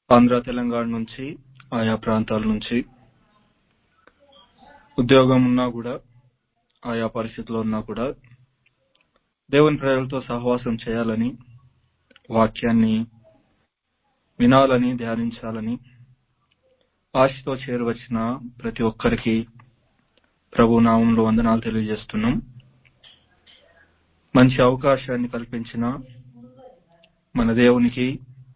ఆంధ్ర తెలంగాణ నుంచి ఆయా ప్రాంతాల నుంచి ఉద్యోగం ఉన్నా కూడా ఆయా పరిస్థితుల్లో ఉన్నా కూడా దేవుని ప్రజలతో సహవాసం చేయాలని వాక్యాన్ని వినాలని ధ్యానించాలని ఆశతో చేరువచ్చిన ప్రతి ఒక్కరికి ప్రభు నామంలో వందనాలు తెలియజేస్తున్నాం మంచి అవకాశాన్ని కల్పించిన మన దేవునికి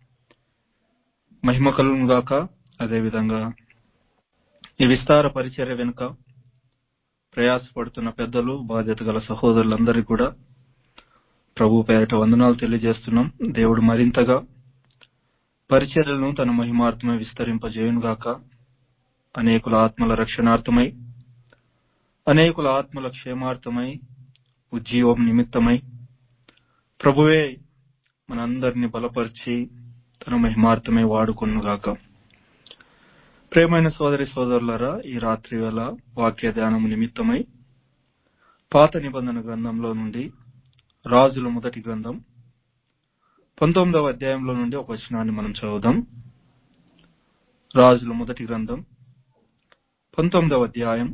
మహిమ కలుగును గాక అదేవిధంగా ఈ విస్తార పరిచర్య వెనుక ప్రయాసపడుతున్న పెద్దలు బాధ్యత గల సహోదరులందరికీ కూడా ప్రభు పేరిట వందనాలు తెలియజేస్తున్నాం దేవుడు మరింతగా పరిచర్యలను తన మహిమార్థమై విస్తరింపజేయునుగాక అనేకుల ఆత్మల రక్షణార్థమై అనేకుల ఆత్మల క్షేమార్థమై ఉజ్జీవం నిమిత్తమై ప్రభువే మనందరినీ బలపరిచి తన మహిమార్థమై వాడుకొనుగాక ప్రేమైన సోదరి సోదరులరా ఈ రాత్రి వేళ వాక్య ధ్యానం నిమిత్తమై పాత నిబంధన గ్రంథంలో నుండి రాజుల మొదటి గ్రంథం పంతొమ్మిదవ అధ్యాయంలో నుండి ఒక వచనాన్ని మనం చదువుదాం రాజుల మొదటి గ్రంథం పంతొమ్మిదవ అధ్యాయం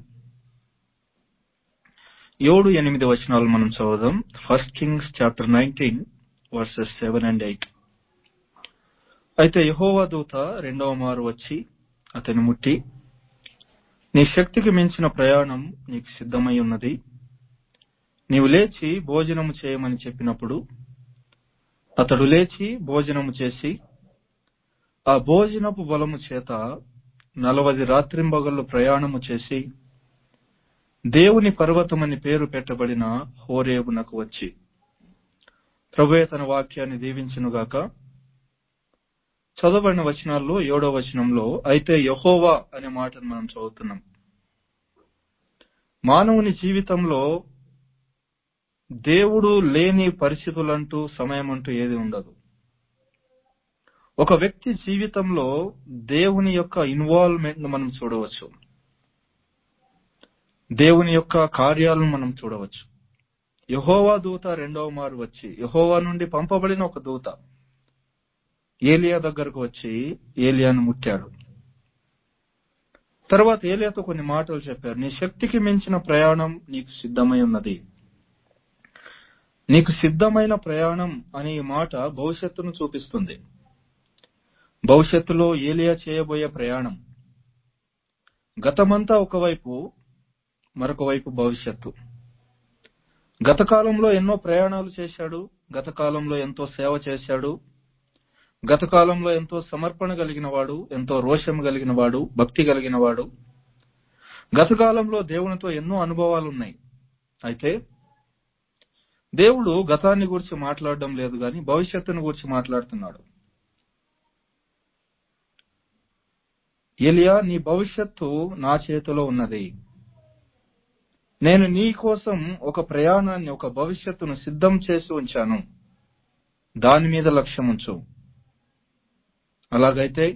ఏడు ఎనిమిది వచనాలు మనం చదువుదాం first Kings chapter nineteen verses seven and eight అయితే యహోవా దూత రెండవ మారు వచ్చి అతని ముట్టి నీ శక్తికి మించిన ప్రయాణం నీకు సిద్ధమై ఉన్నది నీవు లేచి భోజనము చేయమని చెప్పినప్పుడు అతడు లేచి భోజనము చేసి ఆ భోజనపు బలము చేత నలవది రాత్రింబగళ్ళు ప్రయాణము చేసి దేవుని పర్వతమని పేరు పెట్టబడిన హోరేబునకు వచ్చి ప్రభువే తన వాక్యాన్ని దీవించునుగాక చదవబడిన వచనాల్లో ఏడో వచనంలో అయితే యహోవా అనే మాటను మనం చదువుతున్నాం మానవుని జీవితంలో దేవుడు లేని పరిస్థితులంటూ సమయం అంటూ ఏది ఉండదు ఒక వ్యక్తి జీవితంలో దేవుని యొక్క ఇన్వాల్వ్మెంట్ మనం చూడవచ్చు దేవుని యొక్క కార్యాలను మనం చూడవచ్చు యహోవా దూత రెండవ మారు వచ్చి యహోవా నుండి పంపబడిన ఒక దూత ఏలియా దగ్గరకు వచ్చి ఏలియాను ముట్టాడు తర్వాత ఏలియాతో కొన్ని మాటలు చెప్పారు నీ శక్తికి మించిన ప్రయాణం నీకు సిద్ధమై ఉన్నది నీకు సిద్ధమైన ప్రయాణం అనే మాట భవిష్యత్తును చూపిస్తుంది భవిష్యత్తులో ఏలియా చేయబోయే ప్రయాణం గతమంతా ఒకవైపు మరొక వైపు భవిష్యత్తు గత కాలంలో ఎన్నో ప్రయాణాలు చేశాడు గత కాలంలో ఎంతో సేవ చేశాడు గత కాలంలో ఎంతో సమర్పణ కలిగిన వాడు ఎంతో రోషం కలిగిన వాడు భక్తి కలిగిన వాడు గత కాలంలో దేవునితో ఎన్నో అనుభవాలు ఉన్నాయి అయితే దేవుడు గతాన్ని గురించి మాట్లాడడం లేదు కానీ భవిష్యత్తుని గురించి మాట్లాడుతున్నాడు ఎలియా నీ భవిష్యత్తు నా చేతిలో ఉన్నది నేను నీ కోసం ఒక ప్రయాణాన్ని ఒక భవిష్యత్తును సిద్ధం చేసి ఉంచాను దాని మీద లక్ష్యం ఉంచు అలాగైతే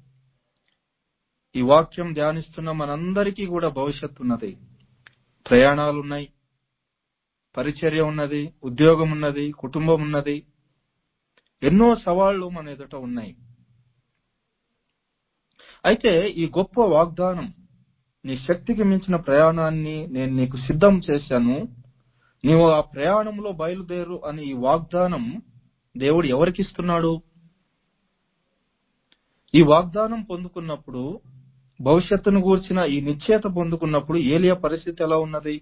ఈ వాక్యం ధ్యానిస్తున్న మనందరికీ కూడా భవిష్యత్తు ఉన్నది ప్రయాణాలు ఉన్నాయి పరిచర్య ఉన్నది ఉద్యోగం ఉన్నది కుటుంబం ఉన్నది ఎన్నో సవాళ్లు మన ఎదుట ఉన్నాయి అయితే ఈ గొప్ప వాగ్దానం నీ శక్తికి మించిన ప్రయాణాన్ని నేను నీకు సిద్ధం చేశాను నీవు ఆ ప్రయాణంలో బయలుదేరు అని ఈ వాగ్దానం దేవుడు ఎవరికిస్తున్నాడు ఈ వాగ్దానం పొందుకున్నప్పుడు భవిష్యత్తును గూర్చిన ఈ నిశ్చేత పొందుకున్నప్పుడు ఏలియా పరిస్థితి ఎలా ఉన్నది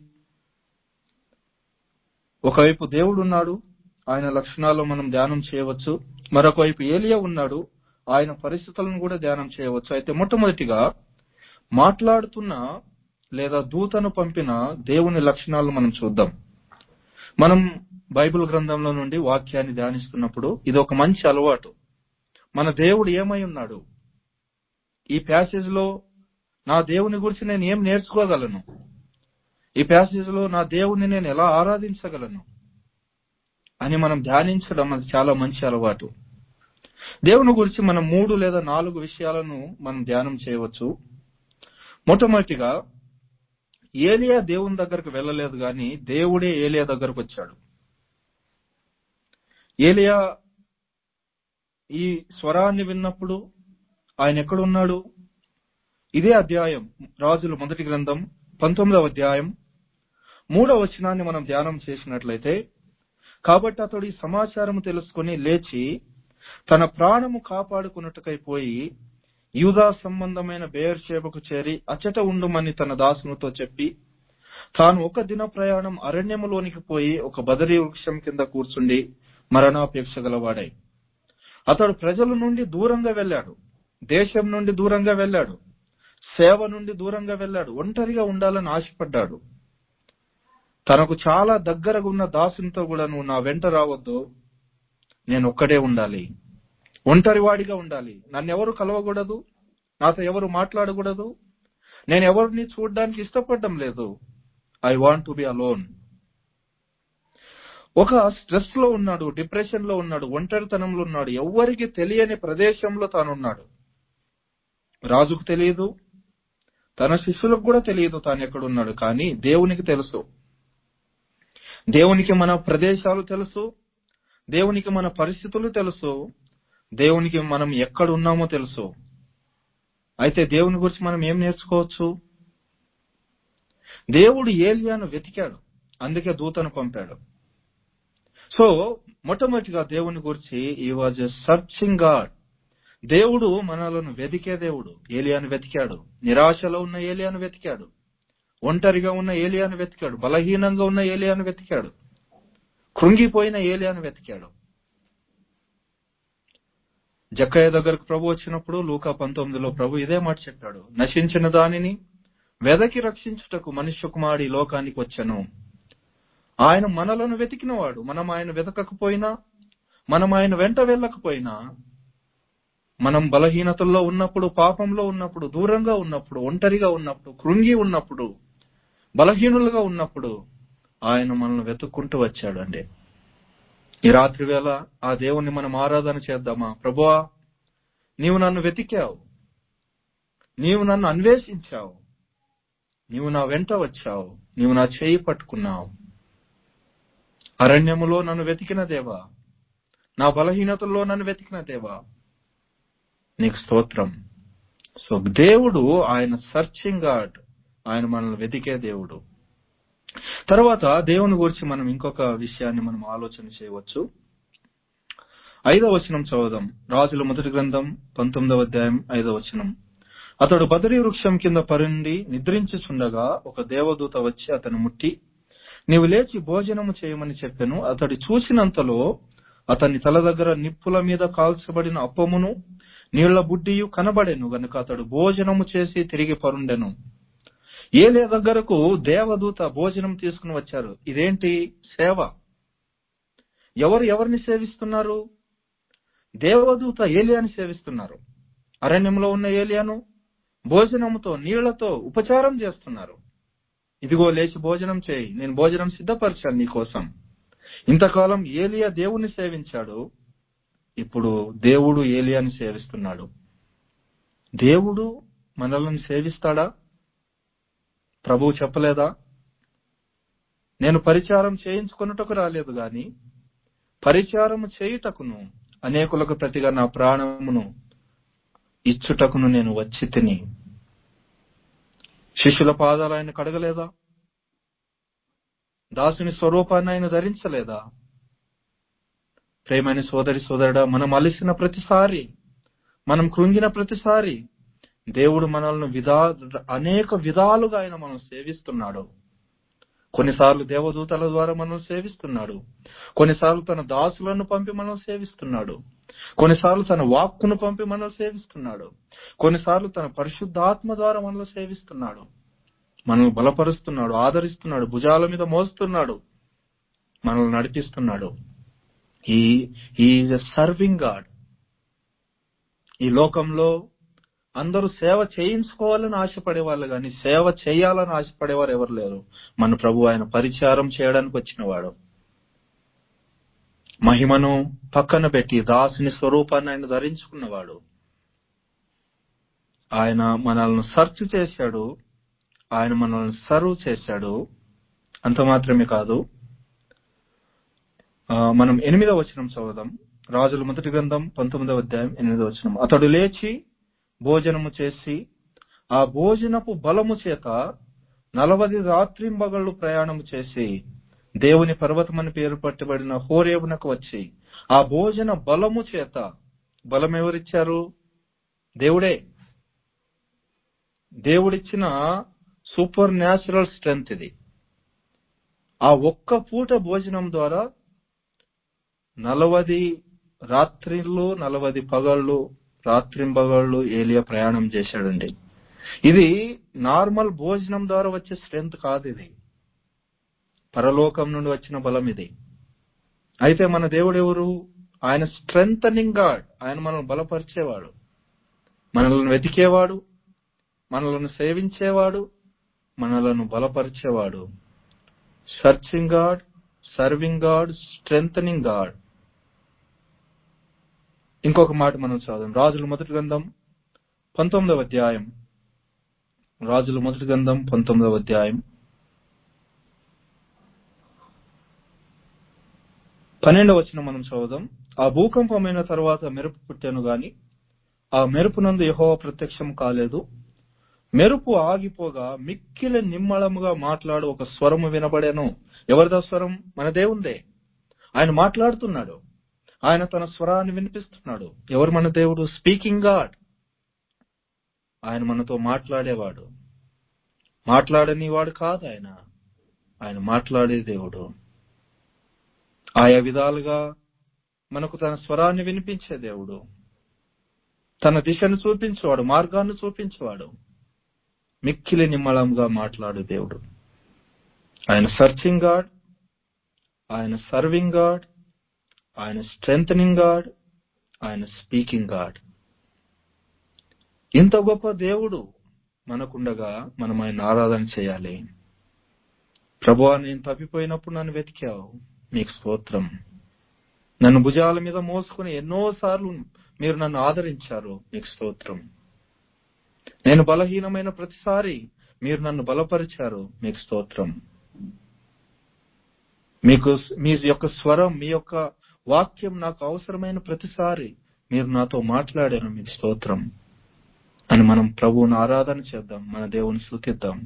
ఒకవైపు దేవుడు ఉన్నాడు ఆయన లక్షణాలు మనం ధ్యానం చేయవచ్చు మరొక వైపు ఏలియా ఉన్నాడు ఆయన పరిస్థితులను కూడా ధ్యానం చేయవచ్చు అయితే మొట్టమొదటిగా మాట్లాడుతున్న లేదా దూతను పంపిన దేవుని లక్షణాలను మనం చూద్దాం మనం బైబిల్ గ్రంథంలో నుండి వాక్యాన్ని ధ్యానిస్తున్నప్పుడు ఇది ఒక మంచి అలవాటు మన దేవుడు ఏమై ఉన్నాడు ఈ ప్యాసేజ్ లో నా దేవుని గురించి నేను ఏం నేర్చుకోగలను ఈ ప్యాసేజ్ లో నా దేవుణ్ణి నేను ఎలా ఆరాధించగలను అని మనం ధ్యానించడం అది చాలా మంచి అలవాటు దేవుని గురించి మనం మూడు లేదా నాలుగు విషయాలను మనం ధ్యానం చేయవచ్చు మొట్టమొదటిగా ఏలియా దేవుని దగ్గరకు వెళ్ళలేదు గాని దేవుడే ఏలియా దగ్గరకు వచ్చాడు ఏలియా ఈ స్వరాన్ని విన్నప్పుడు ఆయన ఎక్కడున్నాడు ఇదే అధ్యాయం రాజుల మొదటి గ్రంథం పంతొమ్మిదవ అధ్యాయం మూడవ వచనాన్ని మనం ధ్యానం చేసినట్లయితే కాబట్టి అతడు ఈ సమాచారం తెలుసుకుని లేచి తన ప్రాణము కాపాడుకున్నట్టుకై పోయి యూదా సంబంధమైన బేర్షేబకు చేరి అచ్చట ఉండుమని తన దాసునితో చెప్పి తాను ఒక దిన ప్రయాణం అరణ్యములోనికి పోయి ఒక బదరీ వృక్షం కింద కూర్చుండి మరణాపేక్ష గలవాడై అతడు ప్రజల నుండి దూరంగా వెళ్ళాడు దేశం నుండి దూరంగా వెళ్ళాడు సేవ నుండి దూరంగా వెళ్ళాడు ఒంటరిగా ఉండాలని ఆశపడ్డాడు తనకు చాలా దగ్గరగా ఉన్న దాసునితో కూడా నువ్వు నా వెంట రావద్దు నేను ఒక్కడే ఉండాలి ఒంటరివాడిగా ఉండాలి నన్ను ఎవరు కలవకూడదు నాతో ఎవరు మాట్లాడకూడదు నేను ఎవరిని చూడడానికి ఇష్టపడడం లేదు I want to be alone ఒక స్ట్రెస్ లో ఉన్నాడు డిప్రెషన్ లో ఉన్నాడు ఒంటరితనంలో ఉన్నాడు ఎవ్వరికి తెలియని ప్రదేశంలో తానున్నాడు రాజుకు తెలియదు తన శిష్యులకు కూడా తెలియదు తాను ఎక్కడున్నాడు కానీ దేవునికి తెలుసు దేవునికి మన ప్రదేశాలు తెలుసు దేవునికి మన పరిస్థితులు తెలుసు దేవునికి మనం ఎక్కడ ఉన్నామో తెలుసు అయితే దేవుని గురించి మనం ఏం నేర్చుకోవచ్చు దేవుడు ఏలియాను వెతికాడు అందుకే దూతను పంపాడు సో మొట్టమొదటిగా దేవుని గురించి ఈ వాజ్ సర్చింగ్ గాడ్ దేవుడు మనలను వెతికే దేవుడు ఏలియాను వెతికాడు నిరాశలో ఉన్న ఏలియాను వెతికాడు ఒంటరిగా ఉన్న ఏలియాను వెతికాడు బలహీనంగా ఉన్న ఏలియాను వెతికాడు కృంగిపోయిన ఏలియాను వెతికాడు జక్కయ్య దగ్గరకు ప్రభు వచ్చినప్పుడు లూకా పంతొమ్మిదిలో ప్రభు ఇదే మాట చెప్పాడు నశించిన దానిని వెదకి రక్షించుటకు మనుష్య కుమారుడి లోకానికి వచ్చను ఆయన మనలను వెతికినవాడు మనం ఆయన వెతకకపోయినా మనం ఆయన వెంట వెళ్ళకపోయినా మనం బలహీనతల్లో ఉన్నప్పుడు పాపంలో ఉన్నప్పుడు దూరంగా ఉన్నప్పుడు ఒంటరిగా ఉన్నప్పుడు కృంగి ఉన్నప్పుడు బలహీనులుగా ఉన్నప్పుడు ఆయన మనల్ని వెతుక్కుంటూ వచ్చాడు అండి ఈ రాత్రి వేళ ఆ దేవుణ్ణి మనం ఆరాధన చేద్దామా ప్రభువా నీవు నన్ను వెతికావు నీవు నన్ను అన్వేషించావు నీవు నా వెంట వచ్చావు నీవు నా చేయి పట్టుకున్నావు అరణ్యములో నన్ను వెతికిన దేవా నా బలహీనతల్లో నన్ను వెతికిన దేవా నీకు స్తోత్రం సో దేవుడు ఆయన సర్చింగ్ గాడ్ ఆయన మనల్ని వెతికే దేవుడు తర్వాత దేవుని గురించి మనం ఇంకొక విషయాన్ని మనం ఆలోచన చేయవచ్చు ఐదవ వచనం చదువుదాం రాజుల మొదటి గ్రంథం పంతొమ్మిదవ అధ్యాయం ఐదవ వచనం అతడు బదరీ వృక్షం కింద పరుండి నిద్రించుచుండగా ఒక దేవదూత వచ్చి అతను ముట్టి నీవు లేచి భోజనము చేయమని చెప్పెను అతడు చూసినంతలో అతని తల దగ్గర నిప్పుల మీద కాల్చబడిన అప్పమును నీళ్ల బుడ్డియు కనబడెను గనుక అతడు భోజనము చేసి తిరిగి పరుండెను ఏలే దగ్గరకు దేవదూత భోజనం తీసుకుని వచ్చారు ఇదేంటి సేవ ఎవరు ఎవరిని సేవిస్తున్నారు దేవదూత ఏలియాని సేవిస్తున్నారు అరణ్యంలో ఉన్న ఏలియాను భోజనముతో నీళ్లతో ఉపచారం చేస్తున్నారు ఇదిగో లేచి భోజనం చేయి నేను భోజనం సిద్ధపరిచాను నీకోసం ఇంతకాలం ఏలియా దేవుణ్ణి సేవించాడు ఇప్పుడు దేవుడు ఏలియాని సేవిస్తున్నాడు దేవుడు మనల్ని సేవిస్తాడా ప్రభువు చెప్పలేదా నేను పరిచారం చేయించుకొనుటకు రాలేదు గాని పరిచారము చేయుటకును అనేకులకు ప్రతిగా నా ప్రాణమును ఇచ్చుటకును నేను వచ్చి తిని శిష్యుల పాదాలు ఆయన కడగలేదా దాసుని స్వరూపాన్ని ఆయన ధరించలేదా ప్రేమైన సోదరి సోదరుడా మనం అలిసిన ప్రతిసారి మనం కృంగిన ప్రతిసారి దేవుడు మనల్ని విధా అనేక విధాలుగా ఆయన మనం సేవిస్తున్నాడు కొన్నిసార్లు దేవదూతల ద్వారా మనం సేవిస్తున్నాడు కొన్నిసార్లు తన దాసులను పంపి మనం సేవిస్తున్నాడు కొన్నిసార్లు తన వాక్కును పంపి మనం సేవిస్తున్నాడు కొన్నిసార్లు తన పరిశుద్ధాత్మ ద్వారా మనల్ని సేవిస్తున్నాడు మనల్ని బలపరుస్తున్నాడు ఆదరిస్తున్నాడు భుజాల మీద మోస్తున్నాడు మనల్ని నడిపిస్తున్నాడు ఈ ఈజ్ సర్వింగ్ గాడ్ ఈ లోకంలో అందరూ సేవ చేయించుకోవాలని ఆశపడే వాళ్ళు కానీ సేవ చేయాలని ఆశపడేవారు ఎవరు లేరు మన ప్రభు ఆయన పరిచారం చేయడానికి వచ్చినవాడు మహిమను పక్కన పెట్టి దాసుని స్వరూపాన్ని ఆయన ధరించుకున్నవాడు ఆయన మనల్ని సర్చ్ చేశాడు ఆయన మనల్ని సర్వ్ చేశాడు అంత మాత్రమే కాదు ఆ, మనం ఎనిమిదవ వచనం చదువుదాం రాజుల మొదటి గ్రంథం పంతొమ్మిదవ అధ్యాయం ఎనిమిదవ వచనం అతడు లేచి భోజనము చేసి ఆ భోజనపు బలము చేత నలవది రాత్రింబగళ్ళు ప్రయాణము చేసి దేవుని పర్వతమని పేరు పట్టబడిన హోరేవునకు వచ్చి ఆ భోజన బలము చేత బలం ఎవరిచ్చారు దేవుడే దేవుడిచ్చిన సూపర్ న్యాచురల్ స్ట్రెంగ్త్ ఇది ఆ ఒక్క పూట భోజనం ద్వారా నలవది రాత్రిళ్ళు నలవది పగళ్ళు రాత్రింబగళ్ళు ఏలియా ప్రయాణం చేశాడండి ఇది నార్మల్ భోజనం ద్వారా వచ్చే స్ట్రెంగ్త్ కాదు ఇది పరలోకం నుండి వచ్చిన బలం ఇది అయితే మన దేవుడు ఎవరు ఆయన స్ట్రెంగ్ గాడ్ ఆయన మనల్ని బలపరిచేవాడు మనల్ని వెతికేవాడు మనలను సేవించేవాడు మనలను బలపరిచేవాడు searching God serving God strength God ఇంకొక మాట మనం చదుదాం రాజుల మొదటి గ్రంథం పంతొమ్మిదవ అధ్యాయం రాజుల మొదటి గ్రంథం పంతొమ్మిదవ అధ్యాయం పన్నెండవ వచ్చిన మనం చదువుదాం ఆ భూకంపమైన తర్వాత మెరుపు పుట్టాను గాని ఆ మెరుపునందు యహోవ ప్రత్యక్షం కాలేదు మెరుపు ఆగిపోగా మిక్కిలి నిమ్మళముగా మాట్లాడు ఒక స్వరము వినబడాను ఎవరిదా స్వరం మన దేవుందే ఆయన మాట్లాడుతున్నాడు ఆయన తన స్వరాన్ని వినిపిస్తున్నాడు ఎవరు మన దేవుడు స్పీకింగ్ గాడ్ ఆయన మనతో మాట్లాడేవాడు మాట్లాడని వాడు కాదు ఆయన ఆయన మాట్లాడే దేవుడు ఆయా విధాలుగా మనకు తన స్వరాన్ని వినిపించే దేవుడు తన దిశను చూపించేవాడు మార్గాన్ని చూపించేవాడు మిక్కిలి నిమ్మలంగా మాట్లాడు దేవుడు ఆయన సర్చింగ్ గాడ్ ఆయన సర్వింగ్ గాడ్ ఆయన స్ట్రెంగ్ గాడ్ ఆయన స్పీకింగ్ గాడ్ ఇంత గొప్ప దేవుడు మనకుండగా మనం ఆయన ఆరాధన చేయాలి ప్రభువా నేను తప్పిపోయినప్పుడు నన్ను వెతికావు మీకు స్తోత్రం నన్ను భుజాల మీద మోసుకుని ఎన్నో సార్లు మీరు నన్ను ఆదరించారు మీకు స్తోత్రం నేను బలహీనమైన ప్రతిసారి మీరు నన్ను బలపరిచారు మీకు స్తోత్రం మీకు మీ యొక్క స్వరం మీ యొక్క వాక్యం నాకు అవసరమైన ప్రతిసారి మీరు నాతో మాట్లాడారు మీకు స్తోత్రం అని మనం ప్రభువును ఆరాధన చేద్దాం మన దేవుని స్థుతిద్దాం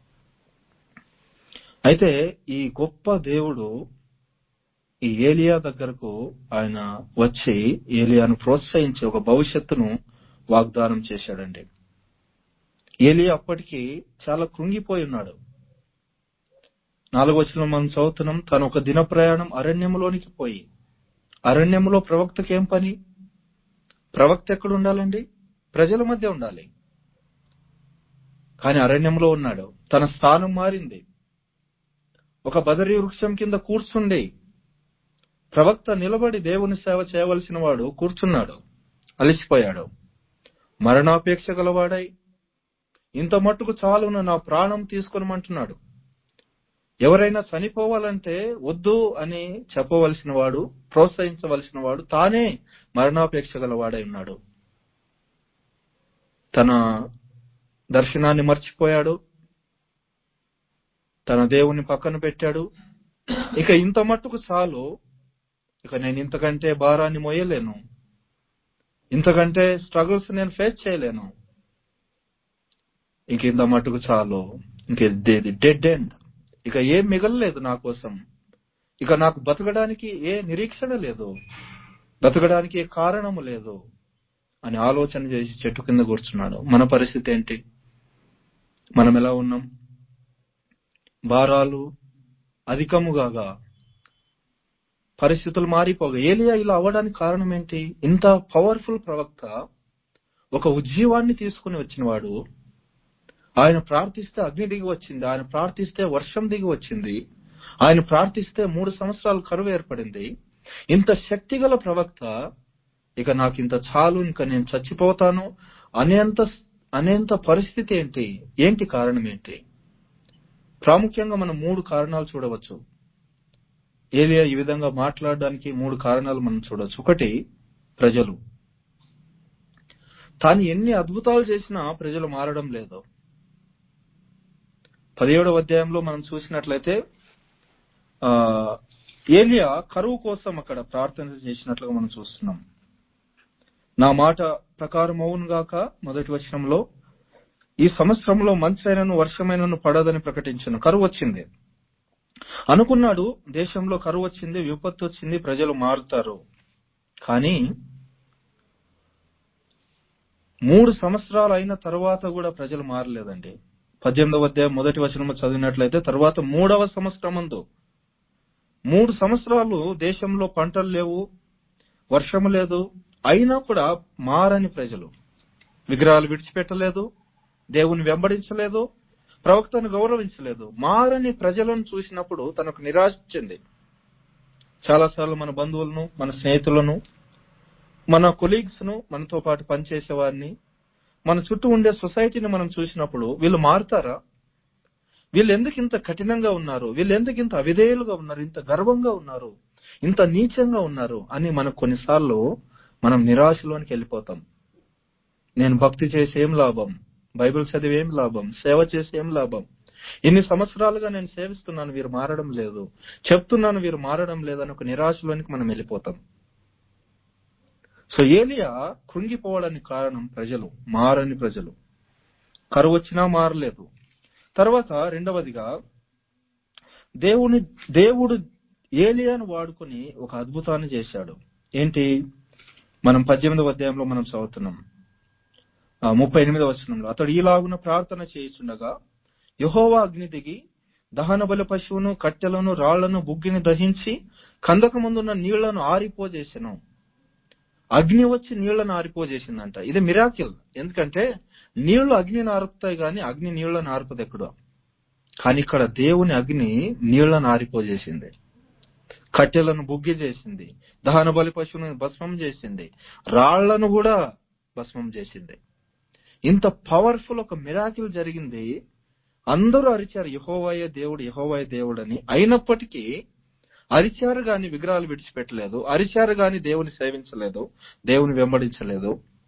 అయితే ఈ గొప్ప దేవుడు ఈ ఏలియా దగ్గరకు ఆయన వచ్చి ఏలియాను ప్రోత్సహించి ఒక భవిష్యత్తును వాగ్దానం చేశాడండి ఏలియా అప్పటికి చాలా కృంగిపోయి ఉన్నాడు నాలుగు వచ్చిన మనం చదువుతున్నాం తను ఒక దిన ప్రయాణం అరణ్యంలోనికి పోయి అరణ్యంలో ప్రవక్తకి ఏం పని ప్రవక్త ఎక్కడ ఉండాలండి ప్రజల మధ్య ఉండాలి కానీ అరణ్యంలో ఉన్నాడు తన స్థానం మారింది ఒక బదరీ వృక్షం కింద కూర్చుండి ప్రవక్త నిలబడి దేవుని సేవ చేయవలసిన వాడు కూర్చున్నాడు అలిసిపోయాడు మరణాపేక్ష గలవాడై ఇంత మట్టుకు చాలున నా ప్రాణం తీసుకొనమంటున్నాడు ఎవరైనా చనిపోవాలంటే వద్దు అని చెప్పవలసిన వాడు ప్రోత్సహించవలసిన వాడు తానే మరణాపేక్ష గలవాడై ఉన్నాడు తన దర్శనాన్ని మర్చిపోయాడు తన దేవుని పక్కన పెట్టాడు ఇక ఇంత మట్టుకు చాలు ఇక నేను ఇంతకంటే భారాన్ని మోయలేను ఇంతకంటే స్ట్రగుల్స్ నేను ఫేస్ చేయలేను ఇంక ఇంత మట్టుకు చాలు ఇంక డెడ్ ఎండ్ ఇక ఏం మిగలలేదు నా కోసం ఇక నాకు బతకడానికి ఏ నిరీక్షణ లేదు బతకడానికి ఏ కారణము లేదు అని ఆలోచన చేసి చెట్టు కింద కూర్చున్నాడు మన పరిస్థితి ఏంటి మనం ఎలా ఉన్నాం భారాలు అధికముగా పరిస్థితులు మారిపోగా ఏలియా ఇలా అవ్వడానికి కారణం ఏంటి ఇంత పవర్ఫుల్ ప్రవక్త ఒక ఉజ్జీవాన్ని తీసుకుని వచ్చినవాడు ఆయన ప్రార్థిస్తే అగ్ని దిగి వచ్చింది ఆయన ప్రార్థిస్తే వర్షం దిగి వచ్చింది ఆయన ప్రార్థిస్తే మూడు సంవత్సరాలు కరువు ఏర్పడింది ఇంత శక్తిగల ప్రవక్త ఇక నాకు ఇంత చాలు ఇంకా నేను చచ్చిపోతాను అనేంత అనేంత పరిస్థితి ఏంటి ఏంటి కారణం ఏంటి ప్రాముఖ్యంగా మనం మూడు కారణాలు చూడవచ్చు ఏలియా ఈ విధంగా మాట్లాడడానికి మూడు కారణాలు మనం చూడవచ్చు ఒకటి ప్రజలు తాను ఎన్ని అద్భుతాలు చేసినా ప్రజలు మారడం లేదు పదిహేడవ అధ్యాయంలో మనం చూసినట్లయితే ఆ ఏలియా కరువు కోసం అక్కడ ప్రార్థన చేసినట్లుగా మనం చూస్తున్నాం నా మాట ప్రకారం అవును గాక మొదటి వచనంలో ఈ సంవత్సరంలో మంచైనను వర్షమైనను పడదని ప్రకటించను కరువు వచ్చింది అనుకున్నాడు దేశంలో కరువు వచ్చింది విపత్తు వచ్చింది ప్రజలు మారుతారు కానీ మూడు సంవత్సరాలు అయిన తర్వాత కూడా ప్రజలు మారలేదండి పద్దెనిమిదవ అధ్యాయం మొదటి వచనము చదివినట్లయితే తర్వాత మూడవ సంవత్సరం ముందు మూడు సంవత్సరాలు దేశంలో పంటలు లేవు వర్షము లేదు అయినా కూడా మారని ప్రజలు విగ్రహాలు విడిచిపెట్టలేదు దేవుని వెంబడించలేదు ప్రవక్తను గౌరవించలేదు మారని ప్రజలను చూసినప్పుడు తనకు నిరాశ చెంది చాలాసార్లు మన బంధువులను మన స్నేహితులను మన కొలీగ్స్ ను మనతో పాటు పనిచేసే వారిని మన చుట్టూ ఉండే సొసైటీని మనం చూసినప్పుడు వీళ్ళు మారుతారా వీళ్ళు ఎందుకు ఇంత కఠినంగా ఉన్నారు వీళ్ళు ఎందుకు ఇంత అవిధేయులుగా ఉన్నారు ఇంత గర్వంగా ఉన్నారు ఇంత నీచంగా ఉన్నారు అని మనకు కొన్నిసార్లు మనం నిరాశలోనికి వెళ్ళిపోతాం నేను భక్తి చేసి ఏం లాభం బైబిల్ చదివి ఏం లాభం సేవ చేసి ఏం లాభం ఇన్ని సంవత్సరాలుగా నేను సేవిస్తున్నాను వీరు మారడం లేదు చెప్తున్నాను వీరు మారడం లేదని ఒక నిరాశలోనికి మనం వెళ్ళిపోతాం సో ఏలియా కృంగిపోవడానికి కారణం ప్రజలు మారని ప్రజలు కరువు వచ్చినా మారలేదు తర్వాత రెండవదిగా దేవుని దేవుడు ఏలియాను వాడుకొని ఒక అద్భుతాన్ని చేశాడు ఏంటి మనం పద్దెనిమిదవ అధ్యాయంలో మనం చదువుతున్నాం ఆ, ముప్పై ఎనిమిదవ వచనంలో అతడు ఈలాగున ప్రార్థన చేయుచుండగా యహోవా అగ్ని దిగి దహన బలి పశువును కట్టెలను రాళ్లను బుగ్గిని దహించి కందక ముందున్న నీళ్లను ఆరిపోజేసెను అగ్ని వచ్చి నీళ్లను ఆరిపోజేసిందంట ఇది మిరాకిల్ ఎందుకంటే నీళ్లు అగ్నిని ఆర్పుతాయి కానీ అగ్ని నీళ్లను ఆర్పదు ఎక్కడో కానీ ఇక్కడ దేవుని అగ్ని నీళ్లను ఆరిపోజేసింది కట్టెలను బుగ్గి చేసింది దహన బలి పశువులను భస్మం చేసింది రాళ్లను కూడా భస్మం చేసింది ఇంత పవర్ఫుల్ ఒక మిరాకిల్ జరిగింది అందరూ అరిచారు యహోవాయే దేవుడు యహోవాయే దేవుడు అని అయినప్పటికీ అరిచారు గాని విగ్రహాలు విడిచిపెట్టలేదు అరిచారు గాని దేవుని సేవించలేదు దేవుని వెంబడించలేదు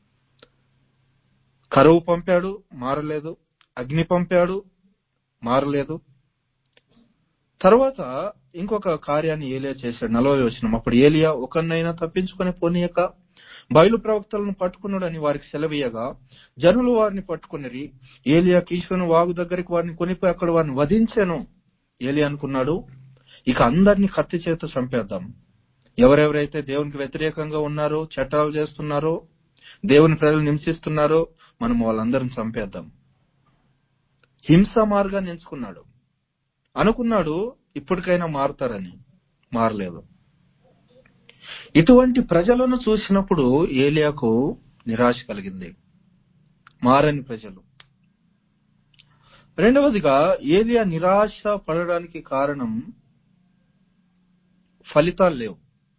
కరువు పంపాడు మారలేదు అగ్ని పంపాడు మారలేదు తర్వాత ఇంకొక కార్యాన్ని ఏలియా చేశాడు నలభై వచనం అప్పుడు ఏలియా ఒకరినైనా తప్పించుకొని పోనీయక బయలు ప్రవక్తలను పట్టుకున్నాడని వారికి సెలవీయగా జనులు వారిని పట్టుకునిరి ఏలియా కీషును వాగు దగ్గరికి వారిని కొనిపోయి అక్కడ వారిని వధించాను ఏలియా అనుకున్నాడు ఇక అందరినీ కత్తి చేత చంపేద్దాం ఎవరెవరైతే దేవునికి వ్యతిరేకంగా ఉన్నారో చట్టాలు చేస్తున్నారో దేవుని ప్రజలు హింసిస్తున్నారో మనం వాళ్ళందరిని చంపేద్దాం హింస మార్గాన్ని ఎంచుకున్నాడు అనుకున్నాడు ఇప్పటికైనా మారుతారని మారలేదు ఇటువంటి ప్రజలను చూసినప్పుడు ఏలియాకు నిరాశ కలిగింది మారని ప్రజలు రెండవదిగా ఏలియా నిరాశ పడడానికి కారణం ఫలితాలు లేవు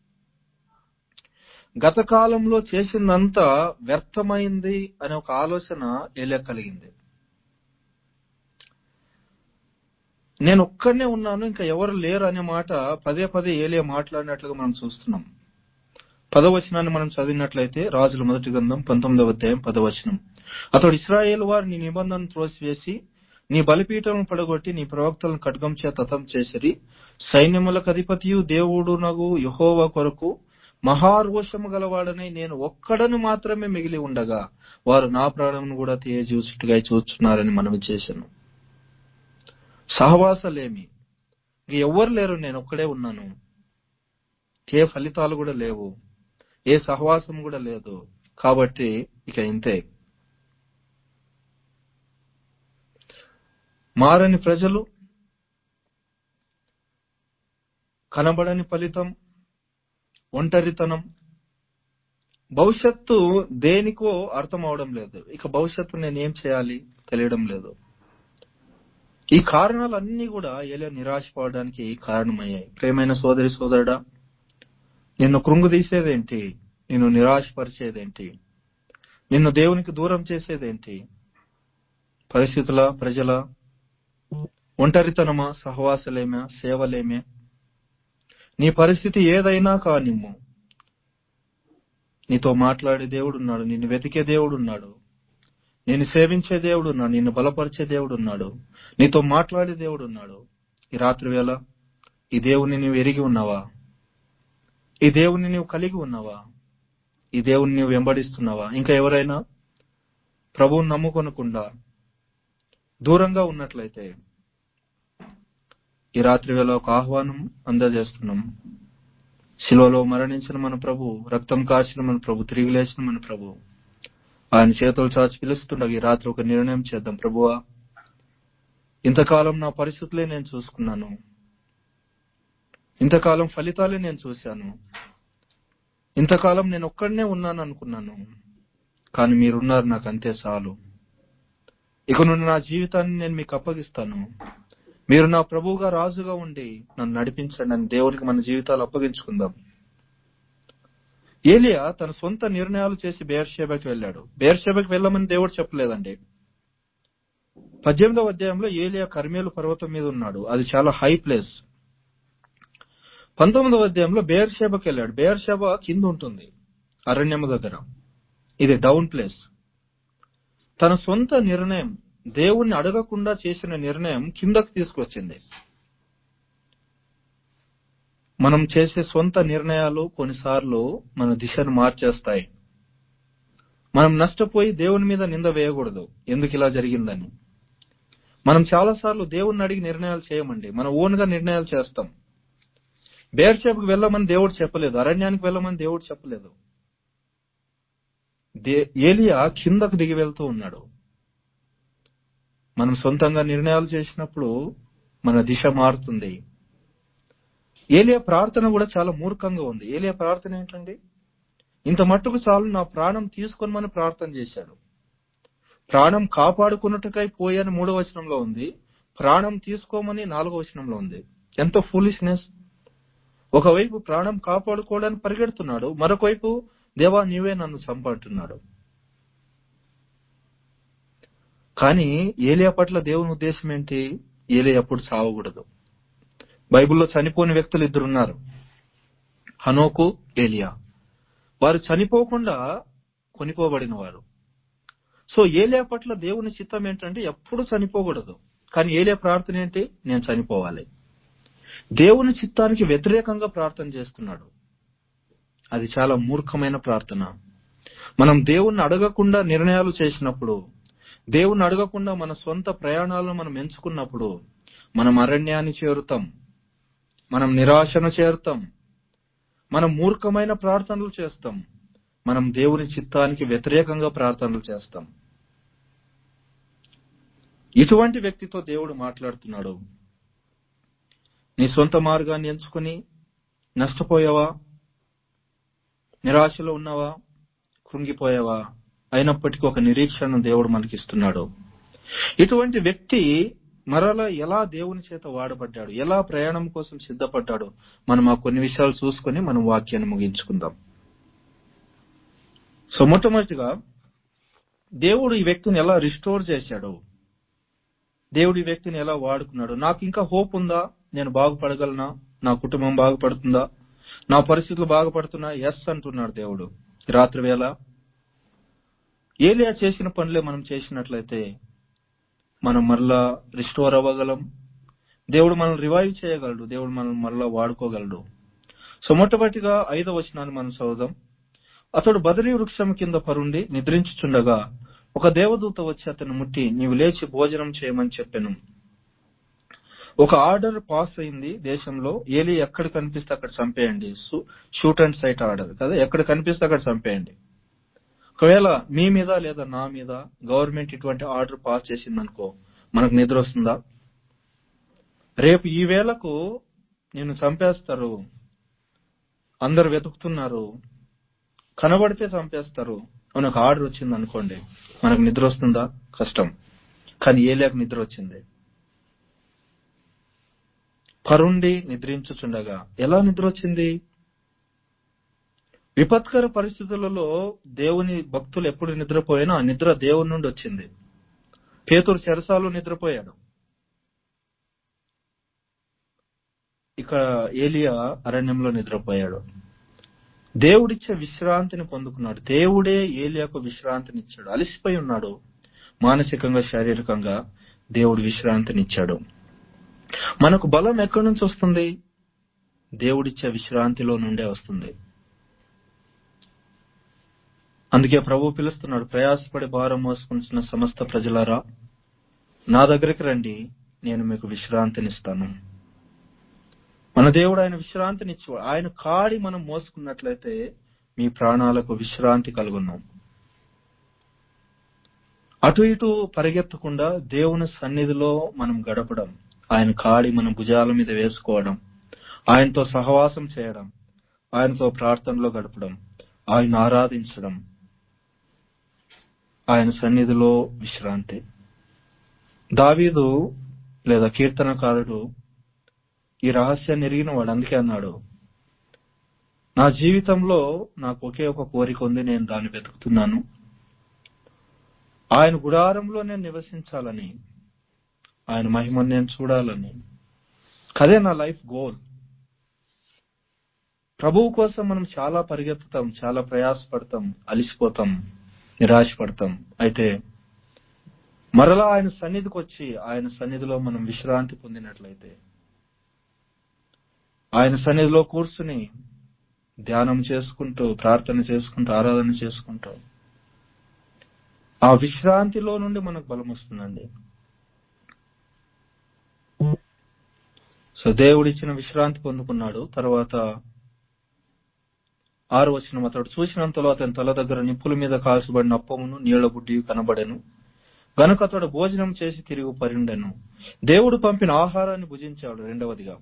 గత కాలంలో చేసిందంతా వ్యర్థమైంది అనే ఒక ఆలోచన ఏలియా కలిగింది నేను ఒక్కడనే ఉన్నాను ఇంకా ఎవరు లేరు అనే మాట పదే పదే ఏలియా మాట్లాడినట్లుగా మనం చూస్తున్నాం పదవచనాన్ని మనం చదివినట్లయితే రాజుల మొదటి గ్రంథం పంతొమ్మిదవ అధ్యాయం పదవచనం అతడు ఇస్రాయేల్ వారు నీ నిబంధన త్రోసివేసి నీ బలిపీఠం పడగొట్టి నీ ప్రవక్తలను ఖడ్గం చేత హతం చేసిరి సైన్యములకు అధిపతియు దేవుడు నగు యహోవా కొరకు మహారోషము గలవాడనై నేను ఒక్కడను మాత్రమే మిగిలి ఉండగా వారు నా ప్రాణమును కూడా తీయజూచుట్టుగా చూస్తున్నారని మనవి చేశాను సహవాసలేమి ఇక ఎవ్వరు లేరు నేను ఒక్కడే ఉన్నాను ఏ ఫలితాలు కూడా లేవు ఏ సహవాసం కూడా లేదు కాబట్టి ఇక ఇంతే మారని ప్రజలు కనబడని ఫలితం ఒంటరితనం భవిష్యత్తు దేనికో అర్థం అవడం లేదు ఇక భవిష్యత్తు నేను ఏం చేయాలి తెలియడం లేదు ఈ కారణాలన్నీ కూడా ఏలియా నిరాశపడడానికి కారణమయ్యాయి ప్రేమైన సోదరి సోదరుడా నిన్ను కృంగుదీసేదేంటి నిన్ను నిరాశపరిచేదేంటి నిన్ను దేవునికి దూరం చేసేదేంటి పరిస్థితుల ప్రజల ఒంటరితనమా సహవాసలేమా సేవలేమే నీ పరిస్థితి ఏదైనా కానిమ్ము నీతో మాట్లాడే దేవుడు ఉన్నాడు నిన్ను వెతికే దేవుడు ఉన్నాడు నిన్ను సేవించే దేవుడు ఉన్నాడు నిన్ను బలపరిచే దేవుడు ఉన్నాడు నీతో మాట్లాడే దేవుడు ఉన్నాడు ఈ రాత్రి వేళ ఈ దేవుని నీవు ఎరిగి ఉన్నావా ఈ దేవుని నీవు కలిగి ఉన్నావా ఈ దేవుణ్ణి నువ్వు వెంబడిస్తున్నావా ఇంకా ఎవరైనా ప్రభువుని నమ్ముకొనకుండా దూరంగా ఉన్నట్లయితే ఈ రాత్రి వేళ ఒక ఆహ్వానం అందజేస్తున్నాం శిలువలో మరణించిన మన ప్రభు రక్తం కాచిన మన ప్రభు తిరిగి లేచిన మన ప్రభు ఆయన చేతులు చాచి పిలుస్తుండగా ఈ రాత్రి ఒక నిర్ణయం చేద్దాం ప్రభువా ఇంతకాలం నా పరిస్థితులే నేను చూసుకున్నాను ఇంతకాలం ఫలితాలే నేను చూశాను ఇంతకాలం నేను ఒక్కడనే ఉన్నాను అనుకున్నాను కానీ మీరున్నారు నాకు అంతే చాలు ఇక నుండి నా జీవితాన్ని నేను మీకు అప్పగిస్తాను మీరు నా ప్రభువుగా రాజుగా ఉండి నన్ను నడిపించండి అని దేవునికి మన జీవితాలు అప్పగించుకుందాం ఏలియా తన సొంత నిర్ణయాలు చేసి బేర్షేబకి వెళ్ళాడు బేర్షేబకి వెళ్ళమని దేవుడు చెప్పలేదండి పద్దెనిమిదవ అధ్యాయంలో ఏలియా కర్మేలు పర్వతం మీద ఉన్నాడు అది చాలా హై ప్లేస్ పంతొమ్మిదవ అధ్యాయంలో బేర్షేబకి వెళ్ళాడు బేర్షేబ కింద ఉంటుంది అరణ్యము దగ్గర ఇది డౌన్ ప్లేస్ తన సొంత నిర్ణయం దేవుణ్ణి అడగకుండా చేసిన నిర్ణయం కిందకు తీసుకొచ్చింది మనం చేసే సొంత నిర్ణయాలు కొన్నిసార్లు మన దిశను మార్చేస్తాయి మనం నష్టపోయి దేవుని మీద నింద వేయకూడదు ఎందుకు ఇలా జరిగిందని మనం చాలాసార్లు దేవుణ్ణి అడిగి నిర్ణయాలు చేయమండి మన ఓన్ గా నిర్ణయాలు చేస్తాం బేర్షేపుకి వెళ్ళమని దేవుడు చెప్పలేదు అరణ్యానికి వెళ్ళమని దేవుడు చెప్పలేదు దే- ఏలియా కిందకు దిగి వెళ్తూ ఉన్నాడు మనం సొంతంగా నిర్ణయాలు చేసినప్పుడు మన దిశ మారుతుంది ఏలియా ప్రార్థన కూడా చాలా మూర్ఖంగా ఉంది ఏలియా ప్రార్థన ఏంటండి ఇంత మట్టుకు చాలు నా ప్రాణం తీసుకొనమని ప్రార్థన చేశాడు ప్రాణం కాపాడుకున్నట్టుకై పోయని మూడో వచనంలో ఉంది ప్రాణం తీసుకోమని నాలుగో వచనంలో ఉంది ఎంతో ఫూలిష్నెస్ ఒకవైపు ప్రాణం కాపాడుకోవడానికి పరిగెడుతున్నాడు మరొక వైపు దేవా నీవే నన్ను చంపంటున్నాడు కానీ ఏలియా పట్ల దేవుని ఉద్దేశం ఏంటి ఏలియా ఎప్పుడు చావకూడదు బైబిల్లో చనిపోని వ్యక్తులు ఇద్దరు ఉన్నారు హనోకు ఏలియా వారు చనిపోకుండా కొనిపోబడిన వారు సో ఏలియా పట్ల దేవుని చిత్తం ఏంటంటే ఎప్పుడు చనిపోకూడదు కానీ ఏలియా ప్రార్థన ఏంటి నేను చనిపోవాలి దేవుని చిత్తానికి వ్యతిరేకంగా ప్రార్థన చేస్తున్నాడు అది చాలా మూర్ఖమైన ప్రార్థన మనం దేవుణ్ణి అడగకుండా నిర్ణయాలు చేసినప్పుడు దేవుణ్ణి అడగకుండా మన సొంత ప్రయాణాలను మనం ఎంచుకున్నప్పుడు మనం అరణ్యాన్ని చేరుతాం మనం నిరాశను చేరుతాం మనం మూర్ఖమైన ప్రార్థనలు చేస్తాం మనం దేవుని చిత్తానికి వ్యతిరేకంగా ప్రార్థనలు చేస్తాం ఇటువంటి వ్యక్తితో దేవుడు మాట్లాడుతున్నాడు నీ సొంత మార్గాన్ని ఎంచుకుని నష్టపోయావా నిరాశలో ఉన్నావా కృంగిపోయావా అయినప్పటికీ ఒక నిరీక్షణను దేవుడు మనకిస్తున్నాడు ఇటువంటి వ్యక్తి మరలా ఎలా దేవుని చేత వాడబడ్డాడు ఎలా ప్రయాణం కోసం సిద్ధపడ్డాడు మనం ఆ కొన్ని విషయాలు చూసుకొని మనం వాక్యాన్ని ముగించుకుందాం సో మొట్టమొదటిగా దేవుడు ఈ వ్యక్తిని ఎలా రిస్టోర్ చేశాడు దేవుడు ఈ వ్యక్తిని ఎలా వాడుకున్నాడు నాకు ఇంకా హోప్ ఉందా నేను బాగుపడగలనా నా కుటుంబం బాగుపడుతుందా నా పరిస్థితులు బాగుపడుతున్నా ఎస్ అంటున్నాడు దేవుడు ఈ రాత్రి వేళ ఏలియా చేసిన పనులే మనం చేసినట్లయితే మనం మరలా రిస్టోర్ అవ్వగలం దేవుడు మనల్ని రివైవ్ చేయగలడు దేవుడు మనల్ని మరలా వాడుకోగలడు సో మొట్టమొదటిగా ఐదవ వచనాన్ని మనం చదువుదాం అతడు బదరీ వృక్షం కింద పరుండి నిద్రించుచుండగా ఒక దేవదూత వచ్చి అతను ముట్టి నీవు లేచి భోజనం చేయమని చెప్పాను ఒక ఆర్డర్ పాస్ అయింది దేశంలో ఏలి ఎక్కడ కనిపిస్తే అక్కడ చంపేయండి షూట్ అండ్ సైట్ ఆర్డర్ కదా ఎక్కడ కనిపిస్తే అక్కడ చంపేయండి ఒకవేళ మీ మీద లేదా నా మీద గవర్నమెంట్ ఇటువంటి ఆర్డర్ పాస్ చేసింది అనుకో మనకు నిద్ర వస్తుందా రేపు ఈ వేళకు నేను చంపేస్తారు అందరు వెతుకుతున్నారు కనబడితే చంపేస్తారు అని ఒక ఆర్డర్ వచ్చింది అనుకోండి మనకు నిద్ర వస్తుందా కష్టం కానీ ఏలియాకు నిద్ర వచ్చింది పరుండి నిద్రించుచుండగా ఎలా నిద్ర వచ్చింది విపత్కర పరిస్థితులలో దేవుని భక్తులు ఎప్పుడు నిద్రపోయినా ఆ నిద్ర దేవుని నుండి వచ్చింది పేతురు చెరసాలు నిద్రపోయాడు ఇక ఏలియా అరణ్యంలో నిద్రపోయాడు దేవుడిచ్చే విశ్రాంతిని పొందుకున్నాడు దేవుడే ఏలియాకు విశ్రాంతిని ఇచ్చాడు అలసిపోయి ఉన్నాడు మానసికంగా శారీరకంగా దేవుడు విశ్రాంతినిచ్చాడు మనకు బలం ఎక్కడి నుంచి వస్తుంది దేవుడిచ్చే విశ్రాంతిలో నుండే వస్తుంది అందుకే ప్రభు పిలుస్తున్నాడు ప్రయాసపడి భారం మోసుకుంటున్న సమస్త ప్రజలారా నా దగ్గరికి రండి నేను మీకు విశ్రాంతినిస్తాను మన దేవుడు ఆయన విశ్రాంతినిచ్చు ఆయన కాడి మనం మోసుకున్నట్లయితే మీ ప్రాణాలకు విశ్రాంతి కలుగున్నాం అటు ఇటు పరిగెత్తకుండా దేవుని సన్నిధిలో మనం గడపడం ఆయన కాడి మన భుజాల మీద వేసుకోవడం ఆయనతో సహవాసం చేయడం ఆయనతో ప్రార్థనలో గడపడం ఆయన ఆరాధించడం ఆయన సన్నిధిలో విశ్రాంతి దావీదు లేదా కీర్తనకారుడు ఈ రహస్యాన్ని ఎరిగిన వాడు అందుకే అన్నాడు నా జీవితంలో నాకు ఒకే ఒక కోరిక ఉంది నేను దాన్ని వెతుకుతున్నాను ఆయన గుడారంలో నేను నివసించాలని ఆయన మహిమను నేను చూడాలని కదే నా లైఫ్ గోల్ ప్రభువు కోసం మనం చాలా పరిగెత్తుతాం చాలా ప్రయాసపడతాం అలిసిపోతాం నిరాశపడతాం అయితే మరలా ఆయన సన్నిధికి వచ్చి ఆయన సన్నిధిలో మనం విశ్రాంతి పొందినట్లయితే ఆయన సన్నిధిలో కూర్చుని ధ్యానం చేసుకుంటూ ప్రార్థన చేసుకుంటూ ఆరాధన చేసుకుంటూ ఆ విశ్రాంతిలో నుండి మనకు బలం వస్తుందండి సో దేవుడిచ్చిన విశ్రాంతి పొందుకున్నాడు తర్వాత ఆరు వచ్చిన అతడు చూసినంతలో అతని తల దగ్గర నిప్పుల మీద కాల్చబడిన అప్పమును నీళ్ల బుడ్డి కనబడెను గనుక అతడు భోజనం చేసి తిరిగి పరిండెను దేవుడు పంపిన ఆహారాన్ని భుజించాడు రెండవదిగా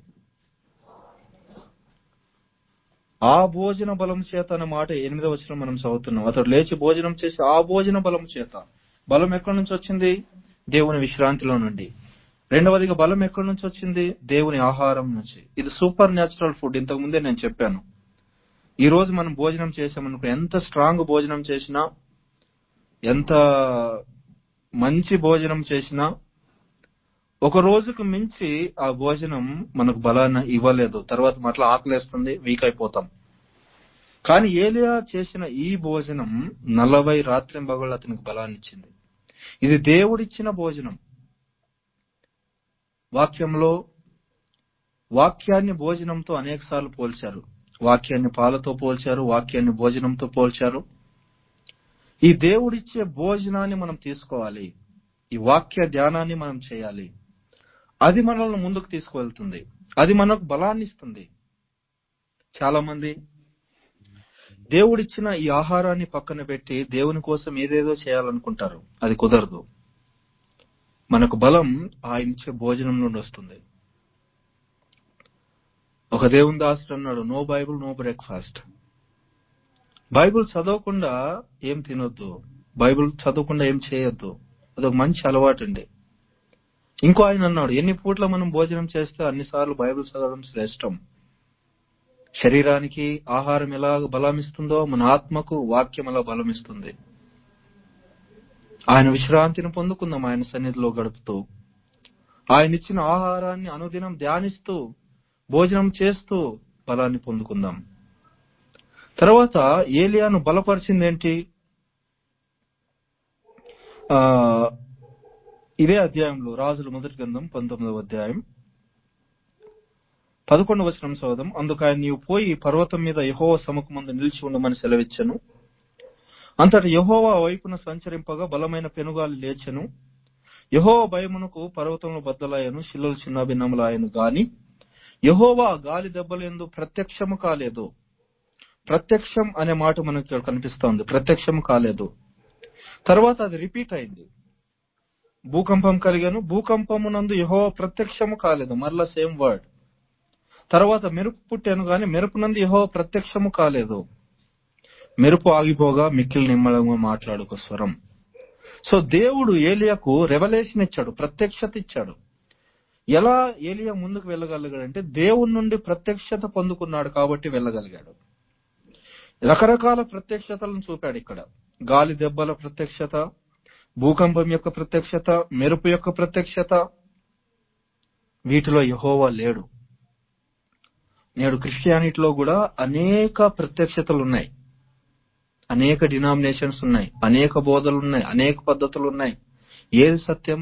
ఆ భోజన బలం చేత అనే మాట ఎనిమిదవ వచనం మనం చదువుతున్నాం అతడు లేచి భోజనం చేసి ఆ భోజన బలం చేత బలం ఎక్కడి నుంచి వచ్చింది దేవుని విశ్రాంతిలో నుండి రెండవదిగా బలం ఎక్కడి నుంచి వచ్చింది దేవుని ఆహారం నుంచి ఇది సూపర్ న్యాచురల్ ఫుడ్ ఇంతకు ముందే నేను చెప్పాను ఈ రోజు మనం భోజనం చేసామనుకో ఎంత స్ట్రాంగ్ భోజనం చేసినా ఎంత మంచి భోజనం చేసినా ఒక రోజుకు మించి ఆ భోజనం మనకు బలాన్ని ఇవ్వలేదు తర్వాత మట్లా ఆకలేస్తుంది వీక్ అయిపోతాం కానీ ఏలియా చేసిన ఈ భోజనం నలభై రాత్రింబగళ్ళు అతనికి బలాన్ని ఇచ్చింది ఇది దేవుడిచ్చిన భోజనం వాక్యంలో వాక్యాన్ని భోజనంతో అనేక సార్లు పోల్చారు వాక్యాన్ని పాలతో పోల్చారు వాక్యాన్ని భోజనంతో పోల్చారు ఈ దేవుడిచ్చే భోజనాన్ని మనం తీసుకోవాలి ఈ వాక్య ధ్యానాన్ని మనం చేయాలి అది మనల్ని ముందుకు తీసుకువెళ్తుంది అది మనకు బలాన్ని ఇస్తుంది చాలా మంది దేవుడిచ్చిన ఈ ఆహారాన్ని పక్కన పెట్టి దేవుని కోసం ఏదేదో చేయాలనుకుంటారు అది కుదరదు మనకు బలం ఆయన ఇచ్చే భోజనం నుండి వస్తుంది ఒక దేవుని దాసుడు అన్నాడు no Bible no breakfast Bible చదవకుండా ఏం తినొద్దు బైబుల్ చదవకుండా ఏం చేయొద్దు అదొక మంచి అలవాటు అండి ఇంకో ఆయన అన్నాడు ఎన్ని పూట్ల మనం భోజనం చేస్తే అన్నిసార్లు బైబిల్ చదవడం శ్రేష్టం శరీరానికి ఆహారం ఎలా బలమిస్తుందో మన ఆత్మకు వాక్యం ఎలా బలమిస్తుంది ఆయన విశ్రాంతిని పొందుకుందాం ఆయన సన్నిధిలో గడుపుతూ ఆయన ఇచ్చిన ఆహారాన్ని అనుదినం ధ్యానిస్తూ భోజనం చేస్తూ బలాన్ని పొందుకుందాం తర్వాత ఏలియాను బలపరిచింది ఏంటి ఆ ఇదే అధ్యాయంలో రాజుల మొదటి గ్రంథం పంతొమ్మిదవ అధ్యాయం పదకొండవ వచనం చదువుదాం అందుకు ఆయన నీవు పోయి పర్వతం మీద యహోవ సముఖమందు నిలిచి ఉండమని సెలవిచ్చను అంతటి యహోవా వైపున సంచరింపగా బలమైన పెనుగాలి లేచెను యహోవ భయమునకు పర్వతంలో బద్దలాయను శిల్లలు చిన్నభిన్నములాయను గాని యహోవా గాలి దెబ్బలందు ప్రత్యక్షము కాలేదు ప్రత్యక్షం అనే మాట మనకి ఇక్కడ కనిపిస్తోంది ప్రత్యక్షం కాలేదు తర్వాత అది రిపీట్ అయింది భూకంపం కలిగాను భూకంపమునందు యహో ప్రత్యక్షము కాలేదు మరలా సేమ్ వర్డ్ తర్వాత మెరుపు పుట్టాను గాని మెరుపునందు యహో ప్రత్యక్షము కాలేదు మెరుపు ఆగిపోగా మిక్కిలి నిమ్మలంగా మాట్లాడుక స్వరం సో దేవుడు ఏలియాకు రెవల్యూషన్ ఇచ్చాడు ప్రత్యక్షత ఇచ్చాడు ఎలా ఏలియా ముందుకు వెళ్ళగలిగాడంటే దేవుడి నుండి ప్రత్యక్షత పొందుకున్నాడు కాబట్టి వెళ్ళగలిగాడు రకరకాల ప్రత్యక్షతలను చూపాడు ఇక్కడ గాలి దెబ్బల ప్రత్యక్షత భూకంపం యొక్క ప్రత్యక్షత మెరుపు యొక్క ప్రత్యక్షత వీటిలో యహోవా లేడు నేడు క్రిస్టియానిటీలో కూడా అనేక ప్రత్యక్షతలు ఉన్నాయి అనేక డినామినేషన్స్ ఉన్నాయి అనేక బోధలు ఉన్నాయి అనేక పద్ధతులు ఉన్నాయి ఏది సత్యం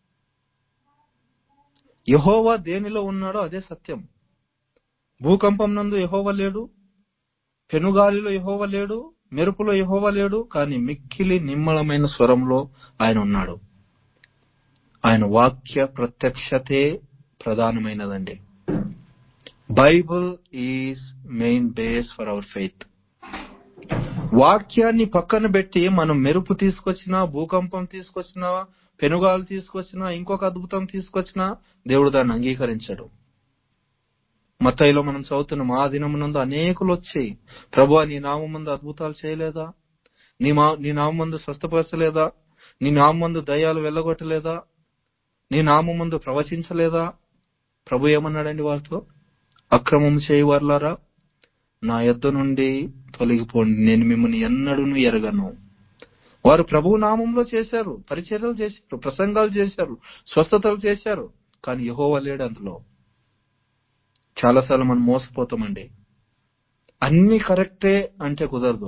యహోవా దేనిలో ఉన్నాడో అదే సత్యం భూకంపం నందు యహోవ లేడు పెనుగాలిలో యహోవ లేడు మెరుపులో యెహోవా లేడు కానీ మిక్కిలి నిమ్మలమైన స్వరంలో ఆయన ఉన్నాడు ఆయన వాక్య ప్రత్యక్షతే ప్రధానమైనదండి Bible is main base for our faith వాక్యాన్ని పక్కన పెట్టి మనం మెరుపు తీసుకొచ్చినా భూకంపం తీసుకొచ్చినా పెనుగాలు తీసుకొచ్చినా ఇంకొక అద్భుతం తీసుకొచ్చినా దేవుడు దాన్ని అంగీకరించడు మత్తయిలో మనం చదువుతున్నాం ఆ దినమునందు అనేకులు వచ్చి ప్రభు నీ నామం ముందు అద్భుతాలు చేయలేదా నీ మా నీ నామం ముందు స్వస్థపరచలేదా నీ నామం ముందు దయ్యాలు వెళ్ళగొట్టలేదా నీ నామం ముందు ప్రవచించలేదా ప్రభు ఏమన్నాడండి వారితో అక్రమం చేయవర్లారా నా యొద్ద నుండి తొలగిపోండి నేను మిమ్మల్ని ఎన్నడూను ఎరగను వారు ప్రభు నామంలో చేశారు పరిచర్యలు చేశారు ప్రసంగాలు చేశారు స్వస్థతలు చేశారు కానీ యహోవా లేడు అందులో చాలాసార్లు మనం మోసపోతామండి అన్ని కరెక్టే అంటే కుదరదు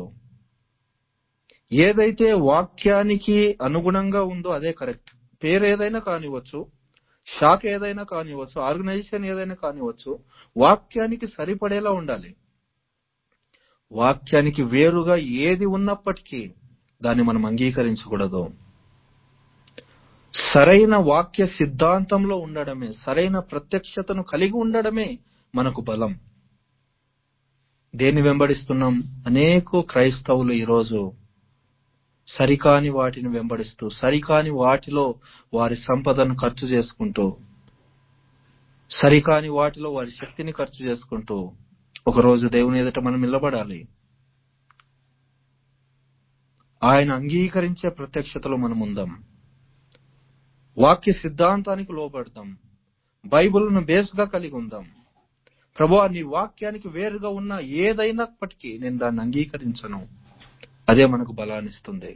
ఏదైతే వాక్యానికి అనుగుణంగా ఉందో అదే కరెక్ట్ పేరు ఏదైనా కానివ్వచ్చు శాఖ ఏదైనా కానివ్వచ్చు ఆర్గనైజేషన్ ఏదైనా కానివ్వచ్చు వాక్యానికి సరిపడేలా ఉండాలి వాక్యానికి వేరుగా ఏది ఉన్నప్పటికీ దాన్ని మనం అంగీకరించకూడదు సరైన వాక్య సిద్ధాంతంలో ఉండడమే సరైన ప్రత్యక్షతను కలిగి ఉండడమే మనకు బలం దేన్ని వెంబడిస్తున్నాం అనేక క్రైస్తవులు ఈరోజు సరికాని వాటిని వెంబడిస్తూ సరికాని వాటిలో వారి సంపదను ఖర్చు చేసుకుంటూ సరికాని వాటిలో వారి శక్తిని ఖర్చు చేసుకుంటూ ఒకరోజు దేవుని ఎదుట మనం నిలబడాలి ఆయన అంగీకరించే ప్రత్యక్షతలో మనం ఉందాం వాక్య సిద్ధాంతానికి లోబడతాం బైబిల్ను బేస్గా కలిగి ఉందాం ప్రభు నీ వాక్యానికి వేరుగా ఉన్న ఏదైనప్పటికీ నేను దాన్ని అంగీకరించను అదే మనకు బలాన్నిస్తుంది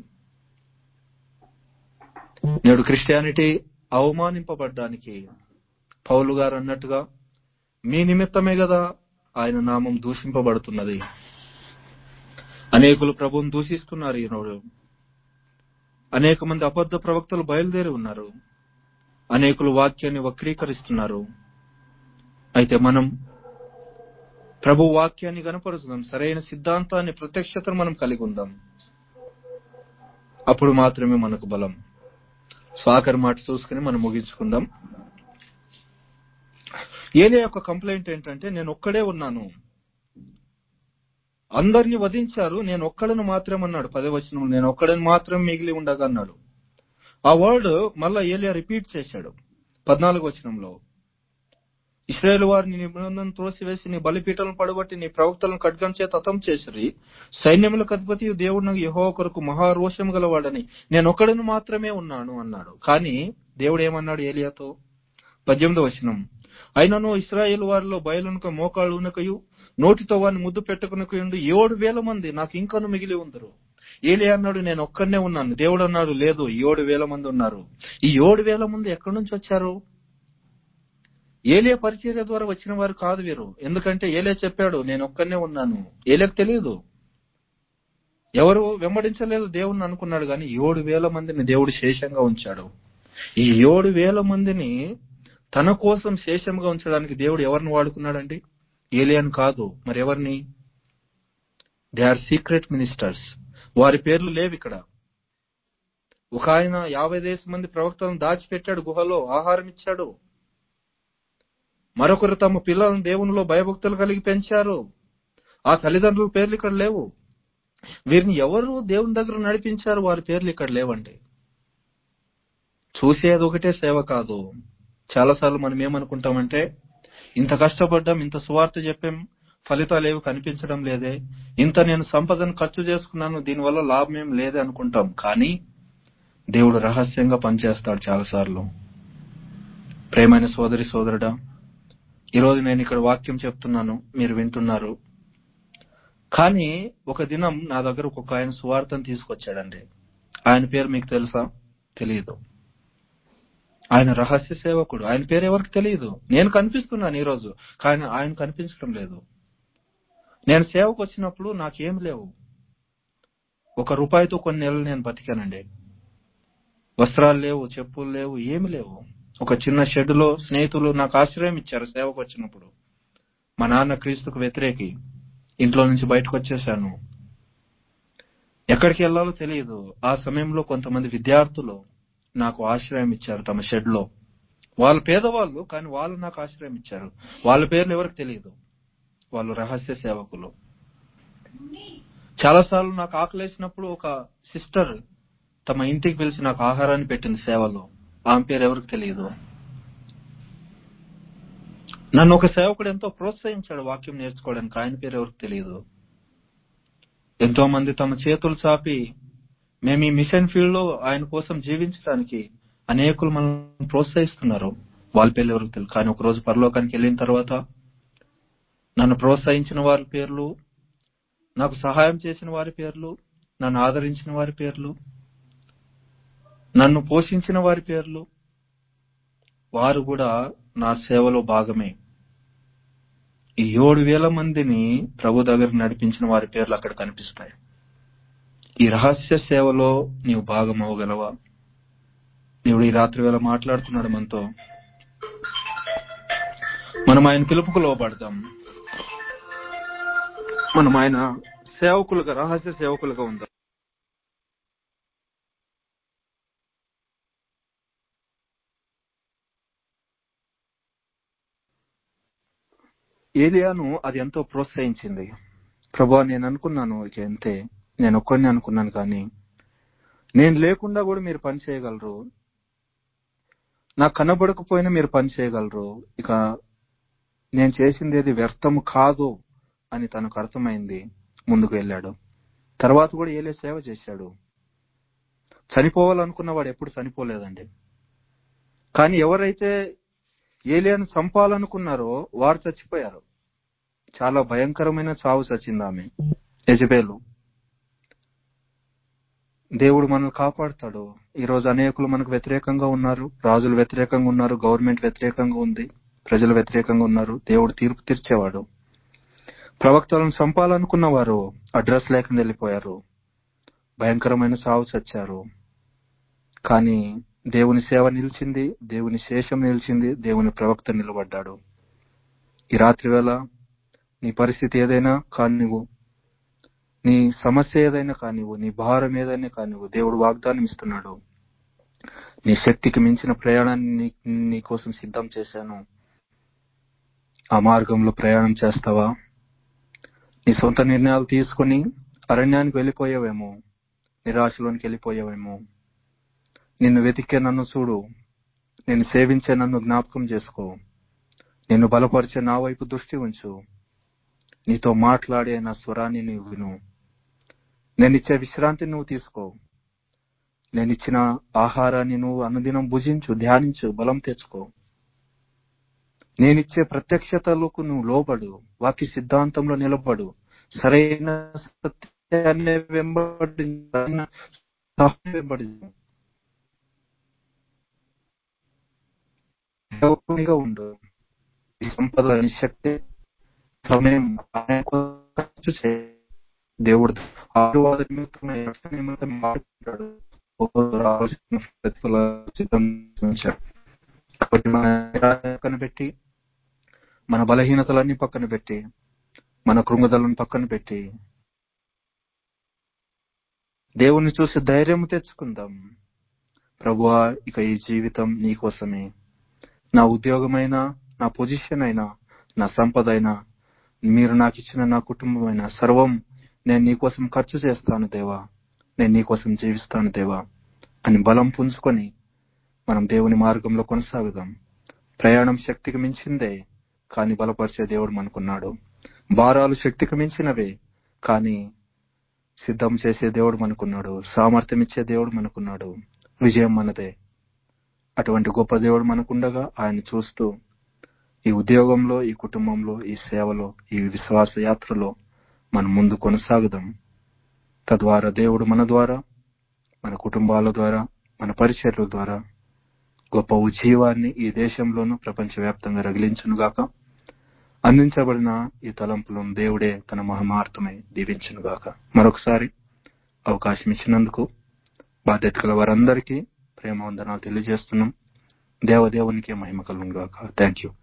నేడు క్రిస్టియానిటీ అవమానింపబడ్డానికి పౌలు గారు అన్నట్టుగా మీ నిమిత్తమే కదా ఆయన నామం దూషింపబడుతున్నది అనేకులు ప్రభువును దూషిస్తున్నారు ఈనాడు అనేక మంది అబద్ధ ప్రవక్తలు బయలుదేరి ఉన్నారు అనేకులు వాక్యాన్ని వక్రీకరిస్తున్నారు అయితే మనం ప్రభు వాక్యాన్ని కనపరుచుదాం సరైన సిద్ధాంతాన్ని ప్రత్యక్షతను మనం కలిగి ఉందాం అప్పుడు మాత్రమే మనకు బలం స్వాకర్ మాట చూసుకుని మనం ముగించుకుందాం ఏలే యొక్క కంప్లైంట్ ఏంటంటే నేను ఒక్కడే ఉన్నాను అందరిని వధించారు నేను ఒక్కడను మాత్రం అన్నాడు పదవచనం నేను ఒక్కడని మాత్రం మిగిలి ఉండగా అన్నాడు ఆ వర్డ్ మళ్ళా ఏలియా రిపీట్ చేశాడు పద్నాలుగు వచనంలో ఇస్రాయేల్ వారిని నిబంధన త్రోసివేసి నీ బలిపీఠలను పడగొట్టి నీ ప్రవక్తలను ఖడ్గం చేత అతం చేసిరి సైన్యములకు అధిపతి దేవుడు యహో కొరకు మహారోషం గలవాడని నేను ఒక్కడను మాత్రమే ఉన్నాను అన్నాడు కానీ దేవుడు ఏమన్నాడు ఏలియాతో పద్దెనిమిదో వచనం అయినను ఇస్రాయేల్ వారిలో బయలునక మోకాళ్ళు ఉనకయు నోటితో వారిని ముద్దు పెట్టుకునకయుండు ఏడు వేల మంది నాకు ఇంకను మిగిలి ఉందరు ఏలి అన్నాడు నేను ఒక్కడనే ఉన్నాను దేవుడు అన్నాడు లేదు ఏడు వేల మంది ఉన్నారు ఈ ఏడు వేల మంది ఎక్కడి నుంచి వచ్చారు ఏలియా పరిచర్య ద్వారా వచ్చిన వారు కాదు వీరు ఎందుకంటే ఏలే చెప్పాడు నేను ఒక్కడనే ఉన్నాను ఏలియకు తెలియదు ఎవరు వెంబడించలేదు దేవుణ్ణి అనుకున్నాడు కానీ ఏడు వేల మందిని దేవుడు శేషంగా ఉంచాడు ఈ ఏడు వేల మందిని తన కోసం శేషంగా ఉంచడానికి దేవుడు ఎవరిని వాడుకున్నాడండి ఏలియన్ కాదు మరి ఎవరిని దే ఆర్ సీక్రెట్ మినిస్టర్స్ వారి పేర్లు లేవు ఇక్కడ ఒక ఆయన యాభై దేశ మంది ప్రవక్తలను దాచిపెట్టాడు గుహలో ఆహారం ఇచ్చాడు మరొకరు తమ పిల్లలను దేవునిలో భయభక్తులు కలిగి పెంచారు ఆ తల్లిదండ్రుల పేర్లు ఇక్కడ లేవు వీరిని ఎవరు దేవుని దగ్గర నడిపించారు వారి పేర్లు ఇక్కడ లేవండి చూసేది ఒకటే సేవ కాదు చాలాసార్లు మనం ఏమనుకుంటామంటే ఇంత కష్టపడ్డాం ఇంత సువార్త చెప్పాం ఫలితాలు ఏవి కనిపించడం లేదే ఇంత నేను సంపదను ఖర్చు చేసుకున్నాను దీనివల్ల లాభం ఏం లేదే అనుకుంటాం కానీ దేవుడు రహస్యంగా పనిచేస్తాడు చాలాసార్లు ప్రేమైన సోదరి సోదరుడా ఈరోజు నేను ఇక్కడ వాక్యం చెప్తున్నాను మీరు వింటున్నారు కానీ ఒక దినం నా దగ్గర ఒక ఆయన సువార్తను తీసుకొచ్చాడండి ఆయన పేరు మీకు తెలుసా తెలియదు ఆయన రహస్య సేవకుడు ఆయన పేరు ఎవరికి తెలియదు నేను కనిపిస్తున్నాను ఈరోజు కానీ ఆయన కనిపించడం లేదు నేను సేవకు వచ్చినప్పుడు నాకేం లేవు ఒక రూపాయితో కొన్ని నెలలు నేను బతికానండి వస్త్రాలు లేవు చెప్పులు లేవు ఏమి లేవు ఒక చిన్న షెడ్లో స్నేహితులు నాకు ఆశ్రయం ఇచ్చారు సేవకు వచ్చినప్పుడు మా నాన్న క్రీస్తుకు వ్యతిరేకి ఇంట్లో నుంచి బయటకు వచ్చేసాను ఎక్కడికి వెళ్ళాలో తెలియదు ఆ సమయంలో కొంతమంది విద్యార్థులు నాకు ఆశ్రయం ఇచ్చారు తమ షెడ్ లో వాళ్ళు పేదవాళ్ళు కానీ వాళ్ళు నాకు ఆశ్రయం ఇచ్చారు వాళ్ళ పేర్లు ఎవరికి తెలియదు వాళ్ళు రహస్య సేవకులు చాలాసార్లు నాకు ఆకలేసినప్పుడు ఒక సిస్టర్ తమ ఇంటికి పిలిచి నాకు ఆహారాన్ని పెట్టింది సేవలో ఆమె పేరు ఎవరికి తెలియదు నన్ను ఒక సేవకుడు ఎంతో ప్రోత్సహించాడు వాక్యం నేర్చుకోవడానికి ఆయన పేరు ఎవరికి తెలియదు ఎంతో మంది తమ చేతులు చాపి మేము ఈ మిషన్ ఫీల్డ్ లో ఆయన కోసం జీవించడానికి అనేకులు మనల్ని ప్రోత్సహిస్తున్నారు వాళ్ళ పేర్లు ఎవరికి తెలియదు కానీ ఒక రోజు పరలోకానికి వెళ్ళిన తర్వాత నన్ను ప్రోత్సహించిన వారి పేర్లు నాకు సహాయం చేసిన వారి పేర్లు నన్ను ఆదరించిన వారి పేర్లు నన్ను పోషించిన వారి పేర్లు వారు కూడా నా సేవలో భాగమే ఈ ఏడు వేల మందిని ప్రభు దగ్గర నడిపించిన వారి పేర్లు అక్కడ కనిపిస్తాయి ఈ రహస్య సేవలో నీవు భాగం అవ్వగలవా దేవుడు ఈ రాత్రి వేళ మాట్లాడుతున్నాడు మనతో మనం ఆయన పిలుపుకు లోపడతాం మనం ఆయన సేవకులుగా రహస్య సేవకులుగా ఉందాం ఏలియాను అది ఎంతో ప్రోత్సహించింది ప్రభా నేను అనుకున్నాను ఇక అంతే నేను ఒక్కడిని అనుకున్నాను కానీ నేను లేకుండా కూడా మీరు పని చేయగలరు నాకు కనబడకపోయినా మీరు పని చేయగలరు ఇక నేను చేసింది ఏది వ్యర్థము కాదు అని తనకు అర్థమైంది ముందుకు వెళ్ళాడు తర్వాత కూడా ఏలే సేవ చేశాడు చనిపోవాలనుకున్న వాడు ఎప్పుడు చనిపోలేదండి కానీ ఎవరైతే ఏలియాను చంపాలనుకున్నారో వారు చచ్చిపోయారు చాలా భయంకరమైన చావు చచ్చింది ఆమె యజబేలు దేవుడు మనల్ని కాపాడుతాడు ఈ రోజు అనేకులు మనకు వ్యతిరేకంగా ఉన్నారు రాజులు వ్యతిరేకంగా ఉన్నారు గవర్నమెంట్ వ్యతిరేకంగా ఉంది ప్రజలు వ్యతిరేకంగా ఉన్నారు దేవుడు తీర్పు తీర్చేవాడు ప్రవక్తలను చంపాలనుకున్న వారు అడ్రస్ లేకుండా వెళ్ళిపోయారు భయంకరమైన సావు చచ్చారు కానీ దేవుని సేవ నిలిచింది దేవుని శేషం నిలిచింది దేవుని ప్రవక్త నిలబడ్డాడు ఈ రాత్రి వేళ నీ పరిస్థితి ఏదైనా కానివ్వు నీ సమస్య ఏదైనా కానివ్వు నీ భారం ఏదైనా కానివ్వు దేవుడు వాగ్దానం ఇస్తున్నాడు నీ శక్తికి మించిన ప్రయాణాన్ని నీ నీ కోసం సిద్ధం చేశాను ఆ మార్గంలో ప్రయాణం చేస్తావా నీ సొంత నిర్ణయాలు తీసుకుని అరణ్యానికి వెళ్ళిపోయావేమో నిరాశలోనికి వెళ్ళిపోయావేమో నిన్ను వెతికే నన్ను చూడు నేను సేవించే నన్ను జ్ఞాపకం చేసుకో నిన్ను బలపరిచే నా వైపు దృష్టి ఉంచు నీతో మాట్లాడే నా స్వరాన్ని నువ్వు విను నేను ఇచ్చే విశ్రాంతిని నువ్వు తీసుకో నేను ఇచ్చిన ఆహారాన్ని నువ్వు అనుదినం భుజించు ధ్యానించు బలం తెచ్చుకో నేనిచ్చే ప్రత్యక్షతలకు నువ్వు లోబడు వాక్య సిద్ధాంతంలో నిలబడు సరైన సత్యాన్ని వెంబడి సరైన సహాయం వెంబడి సేవకునిగా ఉండు ఈ సంపద శక్తి సమయం ఆయన కోసం ఖర్చు చేయి. దేవుడు ఆశీర్వాద నిమిత్తమై రక్షణ నిమిత్తం మాట్లాడు రావాల్సిన ప్రతిఫల సిద్ధం ఉంచాడు. కాబట్టి మన నిరాశ పక్కన పెట్టి మన బలహీనతలన్నీ పక్కన పెట్టి మన కృంగుదలను పక్కన పెట్టి దేవుణ్ణి చూసి ధైర్యం తెచ్చుకుందాం ప్రభువా ఇక ఈ జీవితం నీ కోసమే నా ఉద్యోగమైనా నా పొజిషన్ అయినా నా సంపద అయినా మీరు నాకు ఇచ్చిన నా కుటుంబమైన సర్వం నేను నీ కోసం ఖర్చు చేస్తాను దేవా నేను నీ కోసం జీవిస్తాను దేవా అని బలం పుంజుకొని మనం దేవుని మార్గంలో కొనసాగుదాం ప్రయాణం శక్తికి మించిందే కానీ బలపరిచే దేవుడు మనకున్నాడు భారాలు శక్తికి మించినవే కానీ సిద్ధం చేసే దేవుడు మనకున్నాడు సామర్థ్యం ఇచ్చే దేవుడు మనకున్నాడు విజయం మనదే అటువంటి గొప్ప దేవుడు మనకుండగా ఆయన చూస్తూ ఈ ఉద్యోగంలో ఈ కుటుంబంలో ఈ సేవలో ఈ విశ్వాస యాత్రలో మనం ముందు కొనసాగుదాం తద్వారా దేవుడు మన ద్వారా మన కుటుంబాల ద్వారా మన పరిచర్ల ద్వారా గొప్ప ఉజ్జీవాన్ని ఈ దేశంలోనూ ప్రపంచవ్యాప్తంగా రగిలించునుగాక అందించబడిన ఈ తలంపులను దేవుడే తన మహమార్థమై దీవించునుగాక మరొకసారి అవకాశం ఇచ్చినందుకు బాధ్యత గల వారందరికీ ప్రేమ వందనాలు తెలియజేస్తున్నాం దేవదేవునికి మహిమ కలుగునుగాక థ్యాంక్ యూ